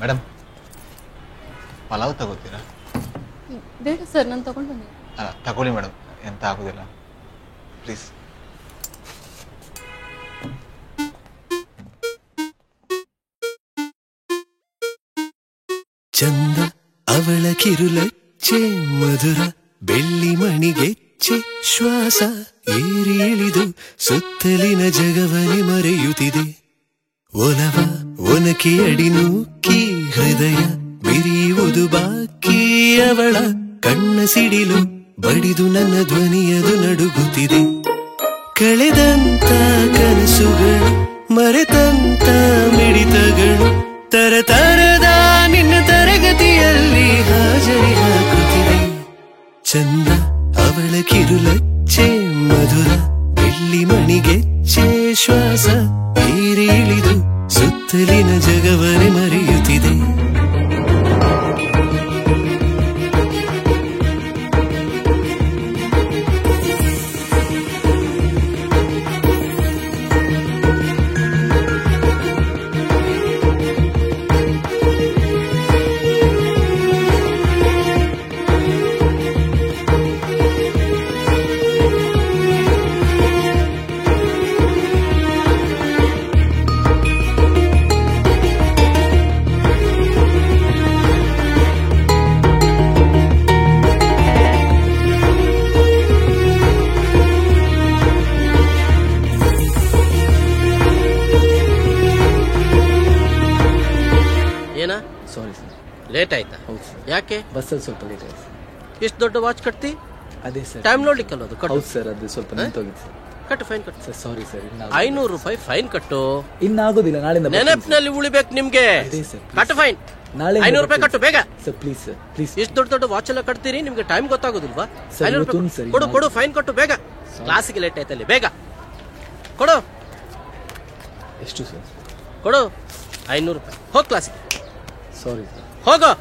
Madam pulao ತಗೋತೀರಾ ಬೇಡ sir ನಾನು ತಗೊಂಡು ಬಂದೆ ಅಲ್ಲ ತಗೊಳ್ಳಿ ಮೇಡಮ್ ಎಂತ ಆಗೋದಿಲ್ಲ ಪ್ಲೀಸ್ ಚಂದ ಅವಳ ಕಿರುಲಚ್ಚೆ ಮಧುರ ಬೆಳ್ಳಿ ಮಣಿಗೆಚ್ಚೆ ಶ್ವಾಸ ಏರಿ ಇಳಿದು ಸುತ್ತಲಿನ ಜಗವನೆ ಮರೆಯುತ್ತಿದೆ ಒಲವ ಒನಕೆ ಅಡಿ ನೂಕಿ ಹೃದಯ ಬಿರಿಯುವುದು ಬಾಕಿ ಅವಳ ಕಣ್ಣ ಸಿಡಿಲು ಬಡಿದು ನನ್ನ ಧ್ವನಿಯದು ನಡುಗುತ್ತಿದೆ ಕಳೆದಂತ ಕನಸುಗಳು ಮರೆತಂತ ಮಿಡಿತಗಳು ತರತರದ ನಿನ್ನ ತರಗತಿಯಲ್ಲಿ ಹಾಜರಿ ಹಾಕುತ್ತಿದೆ ಚಂದ ಅವಳ ಕಿರುಲಚ್ಚೆ ಮಧುರ ಬೆಳ್ಳಿ ಮಣಿಗೆಚ್ಚೆ ಶ್ವಾಸ ಏರಿ ಇಳಿದು ಸುತ್ತಲಿನ ಜಗವನೆ ಮರೆಯುತ್ತಿದೆ ಏನ ಸಾರಿ ಸರ್ ಲೇಟ್ ಆಯ್ತಾ ಹೌದು ಸರ್ ಯಾಕೆ ಬಸ್ಸಲ್ಲಿ ಸ್ವಲ್ಪ ಲೇಟ್ ಆಯ್ತು ಸರ್ ಇಷ್ಟು ದೊಡ್ಡ ವಾಚ್ ಕಟ್ತಿ ಅದೇ ಸರ್ ಟೈಮ್ ನೋಡ್ಲಿಕ್ಕಲ್ಲ ಅದು ಕಟ್ಟು ಹೌದು ಸರ್ ಅದು ಸ್ವಲ್ಪ ನಿಂತೋಗಿತ್ತು ಸರ್ ಕಟ್ಟು ಫೈನ್ ಕಟ್ಟು ಸರ್ ಸಾರಿ ಸರ್ ಇನ್ನು ಐನೂರು ರೂಪಾಯಿ ಫೈನ್ ಕಟ್ಟು ಇನ್ನಾಗೋದಿಲ್ಲ ನಾಳೆಯಿಂದ ಬರ್ತೀನಿ ನೆನಪಿನಲ್ಲಿ ಉಳಿಬೇಕು ನಿಮ್ಗೆ ಅದೇ ಸರ್, please. ಕಟ್ಟು ಫೈನ್ ನಾಳೆ ಐನೂರು ರೂಪಾಯಿ ಕಟ್ಟು ಬೇಗ ಸರ್ ಪ್ಲೀಸ್ ಸರ್ ಪ್ಲೀಸ್ ಇಷ್ಟು ದೊಡ್ಡ ದೊಡ್ಡ ವಾಚ್ ಎಲ್ಲ ಕಟ್ತೀರಿ ನಿಮ್ಗೆ ಟೈಮ್ ಗೊತ್ತಾಗೋದಿಲ್ವಾ ಸರ್, ಐನೂರು ಇವತ್ತು ರೂಪಾಯಿ ಸರಿ, ಕೊಡು ನಾಳೆ- ಕೊಡು ಫೈನ್ ಕೊಟ್ಟು ಬೇಗ ಕ್ಲಾಸಿಗೆ ಲೇಟ್ ಆಯ್ತಲ್ಲಿ ಬೇಗ ಕೊಡು ಎಷ್ಟು ಸರ್ ಕೊಡು ಐನೂರು ರೂಪಾಯಿ ಹೋಗ್ ಕ್ಲಾಸಿಗೆ ಸಾರಿ ಸರ್ ಹೋಗೋ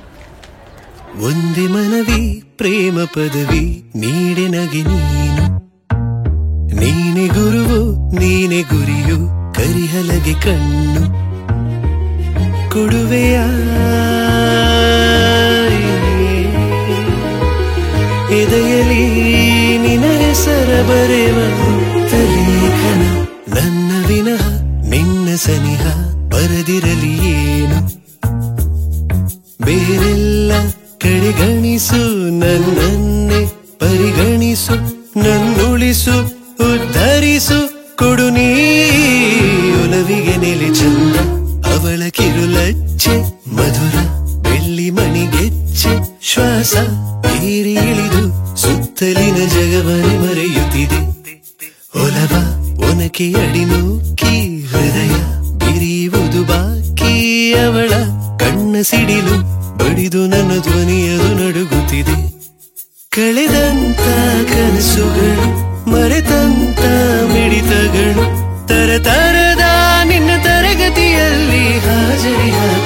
ಒಂದೇ ಮನವಿ ಪ್ರೇಮ ಪದವಿ ನೀಡೆ ನಗೆ ನೀನು ನೀನೆ ಗುರುವು ನೀನೆ ಗುರಿಯು ಕರಿಹಲಗೆ ಕಣ್ಣು ಕೊಡುವೆಯ ಎದೆಯಲಿ ನಿನ ಹೆಸರ ಬರೆವ ಲೇಖನ ನನ್ನ ವಿನಃ ನಿನ್ನ ಸನಿಹ ಬರದಿರಲಿ ಏನು ಬೇರೆಲ್ಲ ಕಡೆಗಣಿಸು ನನ್ನನ್ನೇ ಪರಿಗಣಿಸು ನನ್ನುಳಿಸು ಉದ್ಧರಿಸು ಕೊಡು ನೀ ಒಲವಿಗೆ ನೆಲೆ ಚಂದ ಅವಳ ಕಿರುಲಚ್ಚೆ ಮಧುರ ಬೆಳ್ಳಿ ಮಣಿಗೆಚ್ಚೆ ಶ್ವಾಸ ಏರಿ ಇಳಿದು ಸುತ್ತಲಿನ ಜಗವನೆ ಮರೆಯುತ್ತಿದೆ ಒಲವ ಒನಕೆ ಅಡಿನೂಕಿ ಹೃದಯ ಬಿರಿಯುವುದು ಬಾಕಿ ಅವಳ ಕಣ್ಣ ಸಿಡಿಲು ಬಡಿದು ನನ್ನ ಧ್ವನಿಯದು ನಡುಗುತ್ತಿದೆ ಕಳೆದಂತ ಕನಸುಗಳು ಮರೆತಂತ ಮಿಡಿತಗಳು ತರತರದ ನಿನ್ನ ತರಗತಿಯಲ್ಲಿ ಹಾಜರಿ